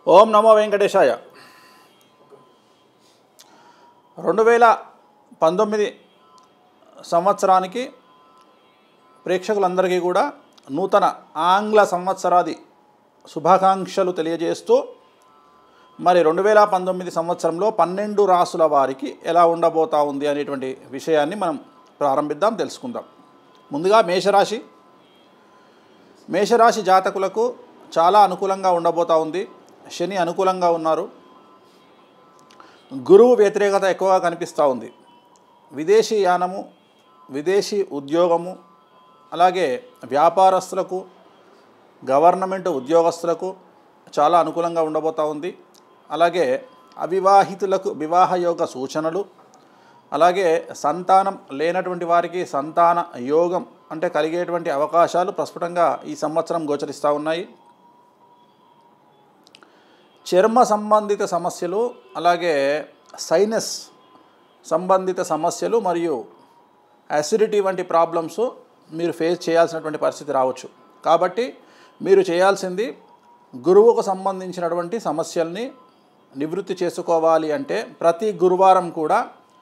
ఓం నమో వెంకటేశాయ రెండు వేల పంతొమ్మిది సంవత్సరానికి ప్రేక్షకులందరికీ కూడా నూతన ఆంగ్ల సంవత్సరాది శుభాకాంక్షలు తెలియజేస్తూ మరి రెండు వేల పంతొమ్మిది సంవత్సరంలో పన్నెండు రాసుల వారికి ఎలా ఉండబోతా ఉంది అనేటువంటి విషయాన్ని మనం ప్రారంభిద్దాం తెలుసుకుందాం ముందుగా మేషరాశి మేషరాశి జాతకులకు చాలా అనుకూలంగా ఉండబోతా ఉంది శని అనుకూలంగా ఉన్నారు గురువు వ్యతిరేకత ఎక్కువగా కనిపిస్తూ ఉంది విదేశీ యానము విదేశీ ఉద్యోగము అలాగే వ్యాపారస్తులకు గవర్నమెంట్ ఉద్యోగస్తులకు చాలా అనుకూలంగా ఉండబోతూ ఉంది అలాగే అవివాహితులకు వివాహ యోగ సూచనలు అలాగే సంతానం లేనటువంటి వారికి సంతాన యోగం అంటే కలిగేటువంటి అవకాశాలు ప్రస్ఫుటంగా ఈ సంవత్సరం గోచరిస్తూ ఉన్నాయి చర్మ సంబంధిత సమస్యలు అలాగే సైనస్ సంబంధిత సమస్యలు మరియు అసిడిటీ వంటి ప్రాబ్లమ్స్ మీరు ఫేస్ చేయాల్సినటువంటి పరిస్థితి రావచ్చు కాబట్టి మీరు చేయాల్సింది గురువుకు సంబంధించినటువంటి సమస్యల్ని నివృత్తి చేసుకోవాలి అంటే ప్రతి గురువారం కూడా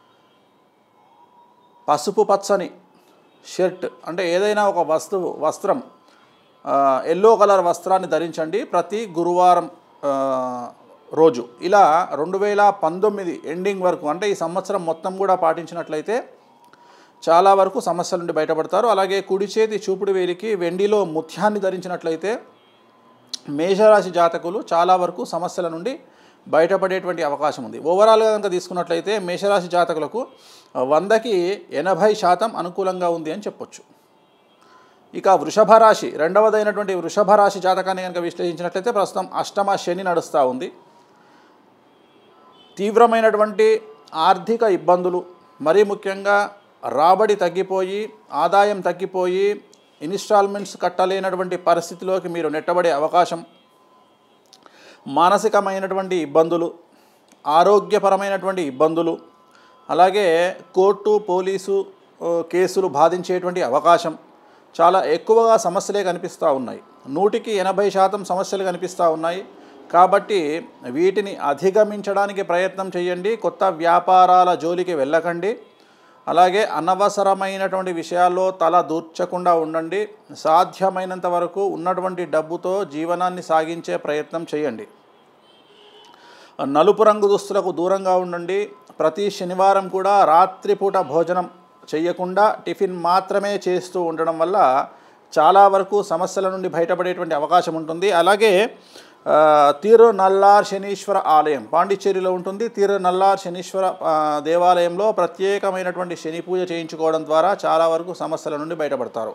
పసుపు పచ్చని షర్ట్ అంటే ఏదైనా ఒక వస్తువు వస్త్రం ఎల్లో కలర్ వస్త్రాన్ని ధరించండి ప్రతి గురువారం ఆ, రోజు ఇలా రెండు వేల పంతొమ్మిది ఎండింగ్ వరకు అంటే ఈ సంవత్సరం మొత్తం కూడా పాటించినట్లయితే చాలా వరకు సమస్యల నుండి బయటపడతారు అలాగే కుడి చేతి చూపుడు వేలికి వెండిలో ముత్యాన్ని ధరించినట్లయితే మేషరాశి జాతకులు చాలా వరకు సమస్యల నుండి బయటపడేటువంటి అవకాశం ఉంది ఓవరాల్గా కనుక తీసుకున్నట్లయితే మేషరాశి జాతకులకు వందకి ఎనభై శాతం అనుకూలంగా ఉంది అని చెప్పొచ్చు ఇక వృషభ రాశి రెండవదైనటువంటి వృషభ రాశి జాతకాన్ని కనుక విశ్లేషించినట్లయితే ప్రస్తుతం అష్టమ శని నడుస్తూ ఉంది తీవ్రమైనటువంటి ఆర్థిక ఇబ్బందులు మరీ ముఖ్యంగా రాబడి తగ్గిపోయి ఆదాయం తగ్గిపోయి ఇన్స్టాల్మెంట్స్ కట్టలేనటువంటి పరిస్థితిలోకి మీరు నెట్టబడే అవకాశం మానసికమైనటువంటి ఇబ్బందులు ఆరోగ్యపరమైనటువంటి ఇబ్బందులు అలాగే కోర్టు పోలీసు ఆ, కేసులు బాధించేటువంటి అవకాశం చాలా ఎక్కువగా సమస్యలే కనిపిస్తూ ఉన్నాయి నూటికి ఎనభై శాతం సమస్యలు కనిపిస్తూ ఉన్నాయి కాబట్టి వీటిని అధిగమించడానికి ప్రయత్నం చేయండి కొత్త వ్యాపారాల జోలికి వెళ్ళకండి అలాగే అనవసరమైనటువంటి విషయాల్లో తల దూర్చకుండా ఉండండి సాధ్యమైనంత వరకు ఉన్నటువంటి డబ్బుతో జీవనాన్ని సాగించే ప్రయత్నం చేయండి నలుపు రంగు దుస్తులకు దూరంగా ఉండండి ప్రతి శనివారం కూడా రాత్రిపూట భోజనం చేయకుండా టిఫిన్ మాత్రమే చేస్తూ ఉండడం వల్ల చాలా వరకు సమస్యల నుండి బయటపడేటువంటి అవకాశం ఉంటుంది అలాగే ఆ, తిరు నల్లార్ శనీశ్వర ఆలయం పాండిచ్చేరిలో ఉంటుంది తిరు నల్లార్ శనీశ్వర ఆ, దేవాలయంలో ప్రత్యేకమైనటువంటి శని పూజ చేయించుకోవడం ద్వారా చాలా వరకు సమస్యల నుండి బయటపడతారు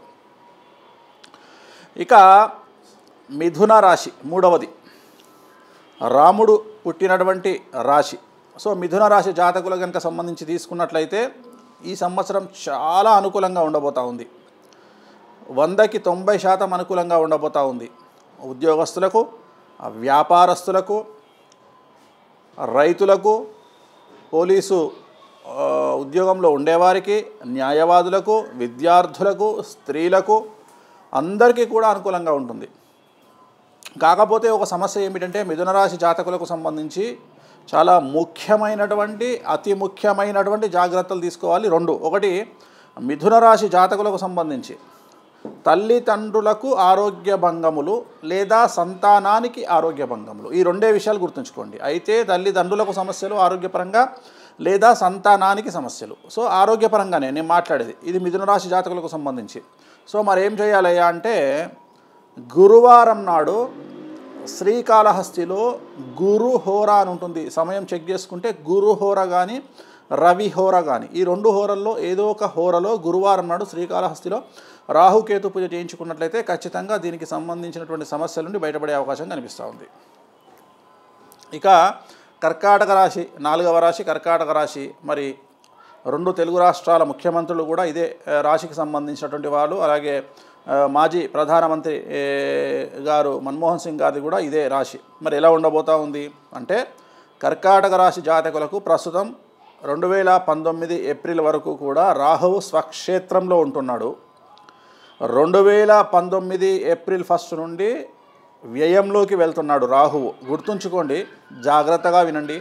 ఇక మిథున రాశి మూడవది రాముడు పుట్టినటువంటి రాశి సో మిథున రాశి జాతకుల కనుక సంబంధించి తీసుకున్నట్లయితే ఈ సంవత్సరం చాలా అనుకూలంగా ఉండబోతా ఉంది వందకి తొంభై శాతం అనుకూలంగా ఉండబోతా ఉంది ఉద్యోగస్తులకు వ్యాపారస్తులకు రైతులకు పోలీసు ఆ, ఉద్యోగంలో ఉండేవారికి న్యాయవాదులకు విద్యార్థులకు స్త్రీలకు అందరికీ కూడా అనుకూలంగా ఉంటుంది కాకపోతే ఒక సమస్య ఏమిటంటే మిథున రాశి జాతకులకు సంబంధించి చాలా ముఖ్యమైనటువంటి అతి ముఖ్యమైనటువంటి జాగ్రత్తలు తీసుకోవాలి రెండు ఒకటి మిథున రాశి జాతకులకు సంబంధించి తల్లిదండ్రులకు ఆరోగ్య భంగములు లేదా సంతానానికి ఆరోగ్య భంగములు ఈ రెండే విషయాలు గుర్తుంచుకోండి అయితే తల్లిదండ్రులకు సమస్యలు ఆరోగ్యపరంగా లేదా సంతానానికి సమస్యలు సో ఆరోగ్యపరంగానే నేను మాట్లాడేది ఇది మిథున రాశి జాతకులకు సంబంధించి సో మరి ఏం చేయాలయ్యా అంటే గురువారం నాడు శ్రీకాళహస్తిలో గురు హోరా అని ఉంటుంది సమయం చెక్ చేసుకుంటే గురు హోర కానీ రవి హోర కానీ ఈ రెండు హోరల్లో ఏదో ఒక హోరలో గురువారం నాడు శ్రీకాళహస్తిలో రాహుకేతు పూజ చేయించుకున్నట్లయితే ఖచ్చితంగా దీనికి సంబంధించినటువంటి సమస్యల నుండి బయటపడే అవకాశం కనిపిస్తూ ఉంది ఇక కర్కాటక రాశి నాలుగవ రాశి కర్కాటక రాశి మరి రెండు తెలుగు రాష్ట్రాల ముఖ్యమంత్రులు కూడా ఇదే ఆ, రాశికి సంబంధించినటువంటి వాళ్ళు అలాగే ఆ, మాజీ ప్రధానమంత్రి ఏ, గారు మన్మోహన్ సింగ్ గారిది కూడా ఇదే రాశి మరి ఎలా ఉండబోతా ఉంది అంటే కర్కాటక రాశి జాతకులకు ప్రస్తుతం రెండు వేల పంతొమ్మిది ఏప్రిల్ వరకు కూడా రాహువు స్వక్షేత్రంలో ఉంటున్నాడు రెండు వేల పంతొమ్మిది ఏప్రిల్ ఫస్ట్ నుండి వ్యయంలోకి వెళ్తున్నాడు రాహువు గుర్తుంచుకోండి జాగ్రత్తగా వినండి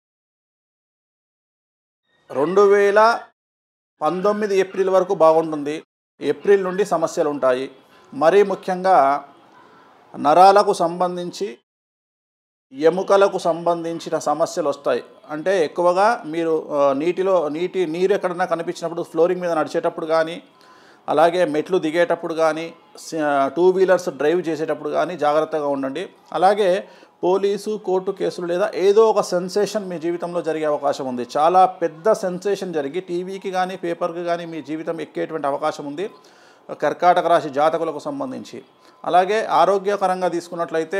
రెండు వేల పంతొమ్మిది ఏప్రిల్ వరకు బాగుంటుంది ఏప్రిల్ నుండి సమస్యలు ఉంటాయి మరీ ముఖ్యంగా నరాలకు సంబంధించి ఎముకలకు సంబంధించిన సమస్యలు వస్తాయి అంటే ఎక్కువగా మీరు ఆ, నీటిలో నీటి నీరు ఎక్కడన్నా కనిపించినప్పుడు ఫ్లోరింగ్ మీద నడిచేటప్పుడు కానీ అలాగే మెట్లు దిగేటప్పుడు కానీ స- టూ వీలర్స్ డ్రైవ్ చేసేటప్పుడు కానీ జాగ్రత్తగా ఉండండి అలాగే పోలీసు కోర్టు కేసులు లేదా ఏదో ఒక సెన్సేషన్ మీ జీవితంలో జరిగే అవకాశం ఉంది చాలా పెద్ద సెన్సేషన్ జరిగి టీవీకి కానీ పేపర్కి కానీ మీ జీవితం ఎక్కేటువంటి అవకాశం ఉంది కర్కాటక రాశి జాతకులకు సంబంధించి అలాగే ఆరోగ్యకరంగా తీసుకున్నట్లయితే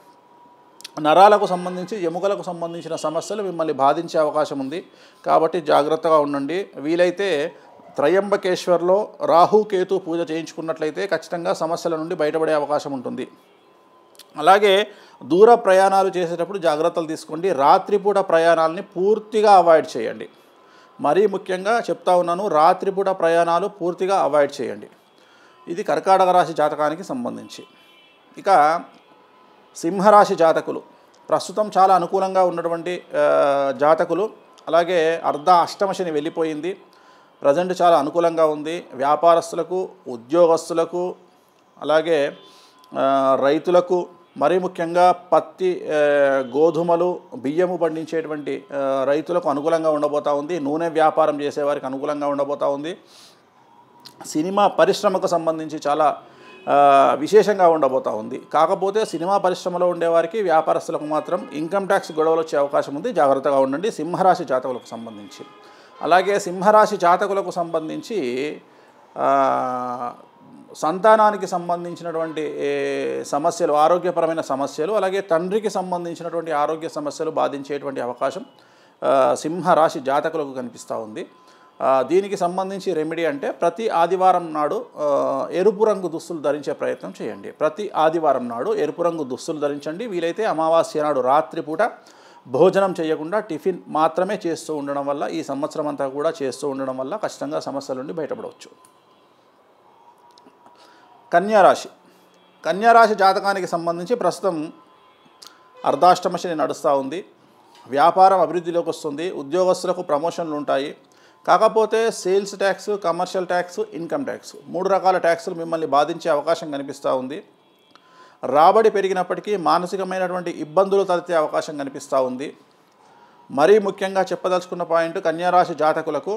నరాలకు సంబంధించి ఎముకలకు సంబంధించిన సమస్యలు మిమ్మల్ని బాధించే అవకాశం ఉంది కాబట్టి జాగ్రత్తగా ఉండండి వీలైతే త్రయంబకేశ్వర్లో రాహు కేతు పూజ చేయించుకున్నట్లయితే ఖచ్చితంగా సమస్యల నుండి బయటపడే అవకాశం ఉంటుంది అలాగే దూర ప్రయాణాలు చేసేటప్పుడు జాగ్రత్తలు తీసుకోండి రాత్రిపూట ప్రయాణాలని పూర్తిగా అవాయిడ్ చేయండి మరీ ముఖ్యంగా చెప్తా ఉన్నాను రాత్రిపూట ప్రయాణాలు పూర్తిగా అవాయిడ్ చేయండి ఇది కర్కాటక రాశి జాతకానికి సంబంధించి ఇక సింహరాశి జాతకులు ప్రస్తుతం చాలా అనుకూలంగా ఉన్నటువంటి ఆ, జాతకులు అలాగే అర్ధ అష్టమ శని వెళ్ళిపోయింది ప్రజెంట్ చాలా అనుకూలంగా ఉంది వ్యాపారస్తులకు ఉద్యోగస్తులకు అలాగే ఆ, రైతులకు మరీ ముఖ్యంగా పత్తి ఆ, గోధుమలు బియ్యము పండించేటువంటి ఆ, రైతులకు అనుకూలంగా ఉండబోతా ఉంది నూనె వ్యాపారం చేసేవారికి అనుకూలంగా ఉండబోతా ఉంది సినిమా పరిశ్రమకు సంబంధించి చాలా ఆ, విశేషంగా ఉండబోతా ఉంది కాకపోతే సినిమా పరిశ్రమలో ఉండేవారికి వ్యాపారస్తులకు మాత్రం ఇన్కమ్ ట్యాక్స్ గొడవలు వచ్చే అవకాశం ఉంది జాగ్రత్తగా ఉండండి సింహరాశి జాతకులకు సంబంధించి అలాగే సింహరాశి జాతకులకు సంబంధించి ఆ, సంతానానికి సంబంధించినటువంటి ఏ, సమస్యలు ఆరోగ్యపరమైన సమస్యలు అలాగే తండ్రికి సంబంధించినటువంటి ఆరోగ్య సమస్యలు బాధించేటువంటి అవకాశం ఆ, సింహరాశి జాతకులకు కనిపిస్తూ ఉంది ఆ, దీనికి సంబంధించి రెమెడీ అంటే ప్రతి ఆదివారం నాడు ఆ, ఎరుపు రంగు దుస్తులు ధరించే ప్రయత్నం చేయండి ప్రతి ఆదివారం నాడు ఎరుపు రంగు దుస్తులు ధరించండి వీలైతే అమావాస్య నాడు రాత్రిపూట భోజనం చేయకుండా టిఫిన్ మాత్రమే చేస్తూ ఉండడం వల్ల ఈ సంవత్సరం అంతా కూడా చేస్తూ ఉండడం వల్ల ఖచ్చితంగా సమస్యల నుండి బయటపడవచ్చు కన్యారాశి కన్యారాశి జాతకానికి సంబంధించి ప్రస్తుతం అర్ధాష్టమ శని నడుస్తూ ఉంది వ్యాపారం అభివృద్ధిలోకి వస్తుంది ఉద్యోగస్తులకు ప్రమోషన్లు ఉంటాయి కాకపోతే sales tax commercial tax income tax మూడు రకాల ట్యాక్సులు మిమ్మల్ని బాధించే అవకాశం కనిపిస్తూ ఉంది రాబడి పెరిగినప్పటికీ మానసికమైనటువంటి ఇబ్బందులు తలెత్తే అవకాశం కనిపిస్తూ ఉంది మరీ ముఖ్యంగా చెప్పదలుచుకున్న పాయింట్ కన్యారాశి జాతకులకు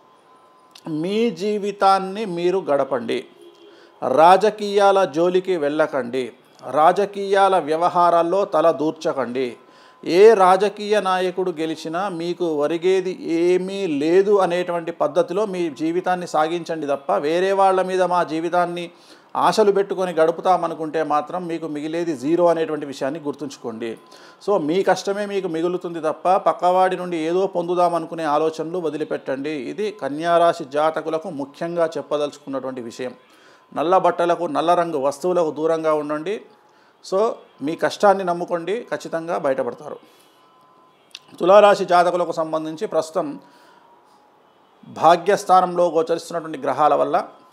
మీ జీవితాన్ని మీరు గడపండి రాజకీయాల జోలికి వెళ్ళకండి రాజకీయాల వ్యవహారాల్లో తల దూర్చకండి ఏ రాజకీయ నాయకుడు గెలిచినా మీకు ఒరిగేది ఏమీ లేదు అనేటువంటి పద్ధతిలో మీ జీవితాన్ని సాగించండి తప్ప వేరే వాళ్ళ మీద మా జీవితాన్ని ఆశలు పెట్టుకొని గడుపుతామనుకుంటే మాత్రం మీకు మిగిలేది జీరో అనేటువంటి విషయాన్ని గుర్తుంచుకోండి సో మీ కష్టమే మీకు మిగులుతుంది తప్ప పక్కవాడి నుండి ఏదో పొందుదామనుకునే ఆలోచనలు వదిలిపెట్టండి ఇది కన్యారాశి జాతకులకు ముఖ్యంగా చెప్పదలుచుకున్నటువంటి విషయం నల్ల బట్టలకు నల్ల రంగు వస్తువులకు దూరంగా ఉండండి సో మీ కష్టాన్ని నమ్ముకోండి ఖచ్చితంగా బయటపడతారు తులారాశి జాతకులకు సంబంధించి ప్రస్తుతం భాగ్యస్థానంలో గోచరిస్తున్నటువంటి గ్రహాల వల్ల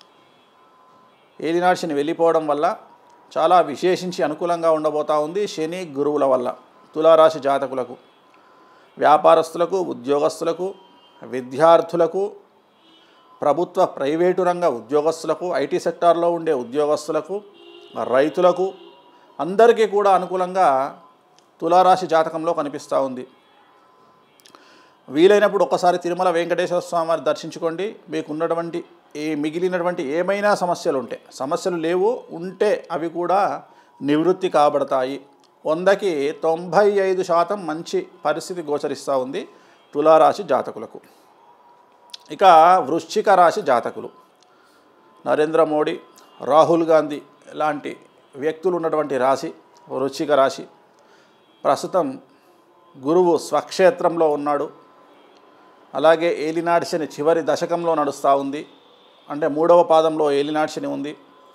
ఏలినాడు శని వెళ్ళిపోవడం వల్ల చాలా విశేషించి అనుకూలంగా ఉండబోతా ఉంది శని గురువుల వల్ల తులారాశి జాతకులకు వ్యాపారస్తులకు ఉద్యోగస్తులకు విద్యార్థులకు ప్రభుత్వ ప్రైవేటు రంగ ఉద్యోగస్తులకు ఐటీ సెక్టార్లో ఉండే ఉద్యోగస్తులకు రైతులకు అందరికీ కూడా అనుకూలంగా తులారాశి జాతకంలో కనిపిస్తూ ఉంది వీలైనప్పుడు ఒక్కసారి తిరుమల వెంకటేశ్వర స్వామి వారిని దర్శించుకోండి మీకు ఉన్నటువంటి ఈ మిగిలినటువంటి ఏమైనా సమస్యలు ఉంటే సమస్యలు లేవు ఉంటే అవి కూడా నివృత్తి కాబడతాయి వందకి తొంభై ఐదు శాతం మంచి పరిస్థితి గోచరిస్తూ ఉంది తులారాశి జాతకులకు ఇక వృశ్చిక రాశి జాతకులు నరేంద్ర మోడీ రాహుల్ గాంధీ లాంటి వ్యక్తులు ఉన్నటువంటి రాశి వృశ్చిక రాశి ప్రస్తుతం గురువు స్వక్షేత్రంలో ఉన్నాడు అలాగే ఏలినాటి శని చివరి దశకంలో నడుస్తూ ఉంది అంటే మూడవ పాదంలో ఏలినాటి శని ఉంది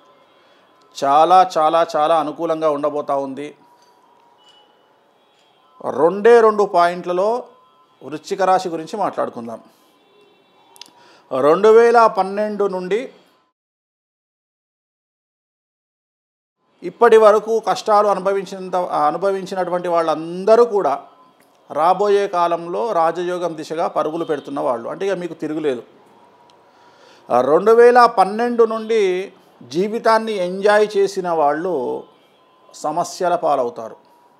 చాలా చాలా చాలా అనుకూలంగా ఉండబోతూ ఉంది రెండే రెండు పాయింట్లలో వృశ్చిక రాశి గురించి మాట్లాడుకుందాం రెండు వేల పన్నెండు నుండి ఇప్పటి వరకు కష్టాలు అనుభవించినంత అనుభవించినటువంటి వాళ్ళందరూ కూడా రాబోయే కాలంలో రాజయోగం దిశగా పరుగులు పెడుతున్న వాళ్ళు అంటే ఇక మీకు తిరుగులేదు రెండు వేల పన్నెండు నుండి జీవితాన్ని ఎంజాయ్ చేసిన వాళ్ళు సమస్యల పాలవుతారు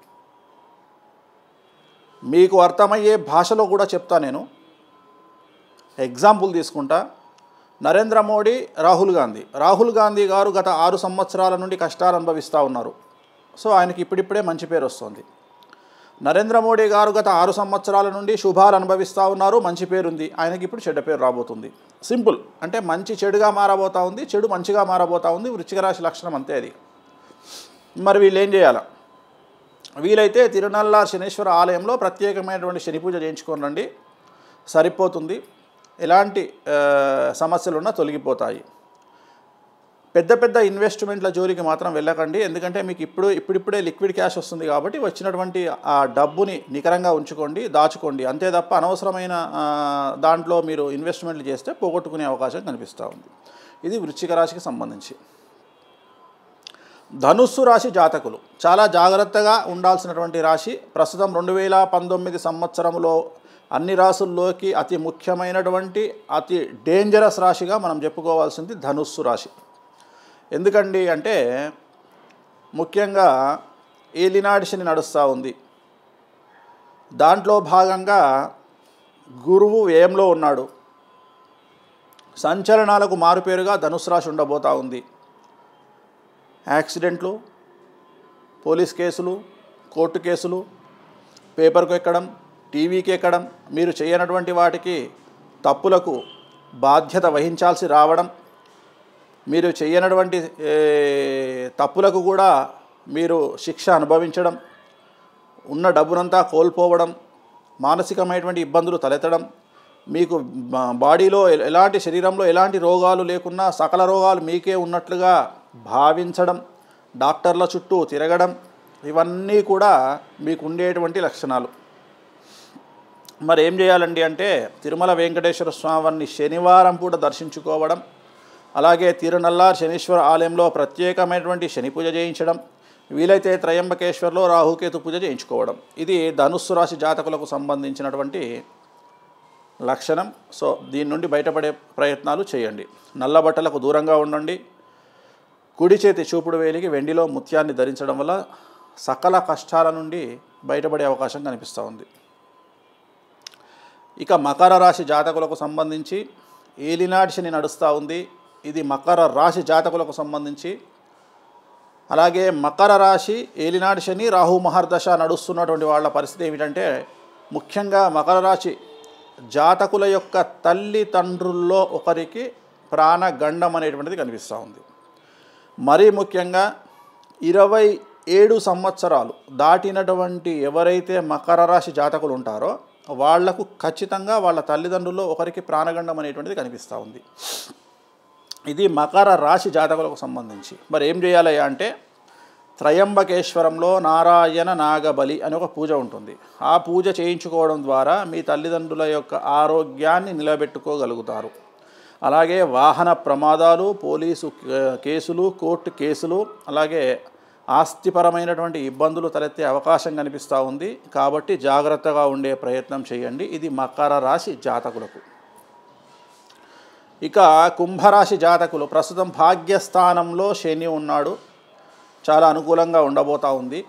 మీకు అర్థమయ్యే భాషలో కూడా చెప్తా నేను ఎగ్జాంపుల్ తీసుకుంటా నరేంద్ర మోడీ రాహుల్ గాంధీ రాహుల్ గాంధీ గారు గత ఆరు సంవత్సరాల నుండి కష్టాలు అనుభవిస్తూ ఉన్నారు సో ఆయనకి ఇప్పుడిప్పుడే మంచి పేరు వస్తుంది నరేంద్ర మోడీ గారు గత ఆరు సంవత్సరాల నుండి శుభాలు అనుభవిస్తూ ఉన్నారు మంచి పేరుంది ఆయనకి ఇప్పుడు చెడ్డ పేరు రాబోతుంది సింపుల్ అంటే మంచి చెడుగా మారబోతా ఉంది చెడు మంచిగా మారబోతా ఉంది వృచ్చిక రాశి లక్షణం అంతే అది మరి వీళ్ళు ఏం చేయాలి వీలైతే తిరునల్ల శనీశ్వర ఆలయంలో ప్రత్యేకమైనటువంటి శని పూజ చేయించుకొని రండి సరిపోతుంది ఎలాంటి ఆ, సమస్యలున్నా తొలగిపోతాయి పెద్ద పెద్ద ఇన్వెస్ట్మెంట్ల జోలికి మాత్రం వెళ్ళకండి ఎందుకంటే మీకు ఇప్పుడు ఇప్పుడిప్పుడే లిక్విడ్ క్యాష్ వస్తుంది కాబట్టి వచ్చినటువంటి ఆ డబ్బుని నికరంగా ఉంచుకోండి దాచుకోండి అంతే తప్ప అనవసరమైన ఆ, దాంట్లో మీరు ఇన్వెస్ట్మెంట్లు చేస్తే పోగొట్టుకునే అవకాశం కనిపిస్తూ ఉంది ఇది వృశ్చిక రాశికి సంబంధించి ధనుస్సు రాశి జాతకులు చాలా జాగ్రత్తగా ఉండాల్సినటువంటి రాశి ప్రస్తుతం రెండు వేల పంతొమ్మిది సంవత్సరంలో అన్ని రాసుల్లోకి అతి ముఖ్యమైనటువంటి అతి డేంజరస్ రాశిగా మనం చెప్పుకోవాల్సింది ధనుస్సు రాశి ఎందుకండి అంటే ముఖ్యంగా ఏలినాడి శని నడుస్తూ ఉంది దాంట్లో భాగంగా గురువు వ్యయంలో ఉన్నాడు సంచలనాలకు మారుపేరుగా ధనుసు రాశి ఉండబోతా ఉంది యాక్సిడెంట్లు పోలీస్ కేసులు కోర్టు కేసులు పేపర్కు ఎక్కడం టీవీకి ఎక్కడం మీరు చేయనటువంటి వాటికి తప్పులకు బాధ్యత వహించాల్సి రావడం మీరు చేయనటువంటి ఏ, తప్పులకు కూడా మీరు శిక్ష అనుభవించడం ఉన్న డబ్బునంతా కోల్పోవడం మానసికమైనటువంటి ఇబ్బందులు తలెత్తడం మీకు బా- బాడీలో ఎ- ఎలాంటి శరీరంలో ఎలాంటి రోగాలు లేకున్నా సకల రోగాలు మీకే ఉన్నట్లుగా భావించడం డాక్టర్ల చుట్టూ తిరగడం ఇవన్నీ కూడా మీకు ఉండేటువంటి లక్షణాలు మరి ఏం చేయాలండి అంటే తిరుమల వెంకటేశ్వర స్వామిని శనివారం పూట దర్శించుకోవడం అలాగే తిరునల్లార్ శనీశ్వర ఆలయంలో ప్రత్యేకమైనటువంటి శని పూజ చేయించడం వీలైతే త్రయంబకేశ్వర్లో రాహుకేతు పూజ చేయించుకోవడం ఇది ధనుస్సు రాశి జాతకులకు సంబంధించినటువంటి లక్షణం సో దీని నుండి బయటపడే ప్రయత్నాలు చేయండి నల్ల బట్టలకు దూరంగా ఉండండి కుడి చేతి చూపుడు వేలికి వెండిలో ముత్యాన్ని ధరించడం వల్ల సకల కష్టాల నుండి బయటపడే అవకాశం కనిపిస్తూ ఉంది ఇక మకర రాశి జాతకులకు సంబంధించి ఏలినాటి శని నడుస్తూ ఉంది ఇది మకర రాశి జాతకులకు సంబంధించి అలాగే మకర రాశి ఏలినాటి శని రాహు మహర్దశ నడుస్తున్నటువంటి వాళ్ళ పరిస్థితి ఏమిటంటే ముఖ్యంగా మకర రాశి జాతకుల యొక్క తల్లిదండ్రుల్లో ఒకరికి ప్రాణగండం అనేటువంటిది కనిపిస్తూ ఉంది మరీ ముఖ్యంగా ఇరవై ఏడు సంవత్సరాలు దాటినటువంటి ఎవరైతే మకర రాశి జాతకులు ఉంటారో వాళ్లకు ఖచ్చితంగా వాళ్ళ తల్లిదండ్రుల్లో ఒకరికి ప్రాణగండం అనేటువంటిది కనిపిస్తూ ఉంది ఇది మకర రాశి జాతకులకు సంబంధించి మరి ఏం చేయాలి అంటే త్రయంబకేశ్వరంలో నారాయణ నాగబలి అని ఒక పూజ ఉంటుంది ఆ పూజ చేయించుకోవడం ద్వారా మీ తల్లిదండ్రుల యొక్క ఆరోగ్యాన్ని నిలబెట్టుకోగలుగుతారు అలాగే వాహన ప్రమాదాలు పోలీసు కే- కేసులు కోర్టు కేసులు అలాగే ఆస్తిపరమైనటువంటి ఇబ్బందులు తలెత్తే అవకాశం కనిపిస్తూ ఉంది కాబట్టి జాగ్రత్తగా ఉండే ప్రయత్నం చేయండి ఇది మకర రాశి జాతకులకు ఇక కుంభరాశి జాతకులు ప్రస్తుతం భాగ్యస్థానంలో శని ఉన్నాడు చాలా అనుకూలంగా ఉండబోతా ఉంది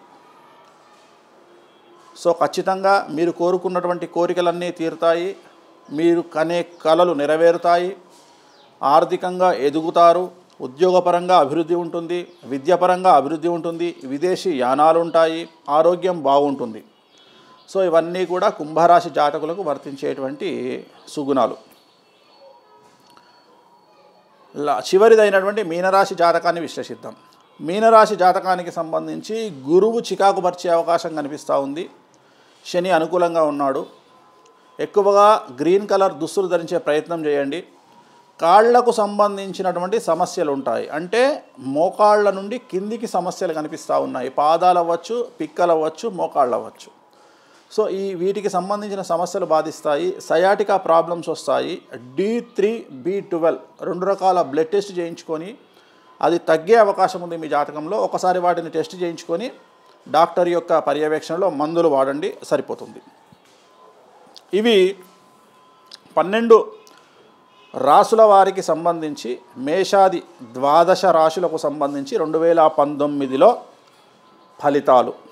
సో ఖచ్చితంగా మీరు కోరుకున్నటువంటి కోరికలన్నీ తీరుతాయి మీరు కనే కలలు నెరవేరుతాయి ఆర్థికంగా ఎదుగుతారు ఉద్యోగపరంగా అభివృద్ధి ఉంటుంది విద్యాపరంగా అభివృద్ధి ఉంటుంది విదేశీ యానాలు ఉంటాయి ఆరోగ్యం బాగుంటుంది సో ఇవన్నీ కూడా కుంభరాశి జాతకులకు వర్తించేటువంటి సుగుణాలు లా- చివరిదైనటువంటి మీనరాశి జాతకాన్ని విశ్లేషిద్దాం మీనరాశి జాతకానికి సంబంధించి గురువు చికాకు పరిచే అవకాశం కనిపిస్తూ ఉంది శని అనుకూలంగా ఉన్నాడు ఎక్కువగా గ్రీన్ కలర్ దుస్తులు ధరించే ప్రయత్నం చేయండి కాళ్లకు సంబంధించినటువంటి సమస్యలు ఉంటాయి అంటే మోకాళ్ళ నుండి కిందికి సమస్యలు కనిపిస్తూ ఉన్నాయి పాదాలు అవ్వచ్చు పిక్కలు అవ్వచ్చు మోకాళ్ళు అవ్వచ్చు సో ఈ వీటికి సంబంధించిన సమస్యలు బాధిస్తాయి సయాటికా ప్రాబ్లమ్స్ వస్తాయి డి త్రీ బి ట్వెల్వ్ రెండు రకాల బ్లడ్ టెస్ట్ చేయించుకొని అది తగ్గే అవకాశం ఉంది మీ జాతకంలో ఒకసారి వాటిని టెస్ట్ చేయించుకొని డాక్టర్ యొక్క పర్యవేక్షణలో మందులు వాడండి సరిపోతుంది ఇవి పన్నెండు రాసుల వారికి సంబంధించి మేషాది ద్వాదశ రాశులకు సంబంధించి రెండు వేల పంతొమ్మిదిలో ఫలితాలు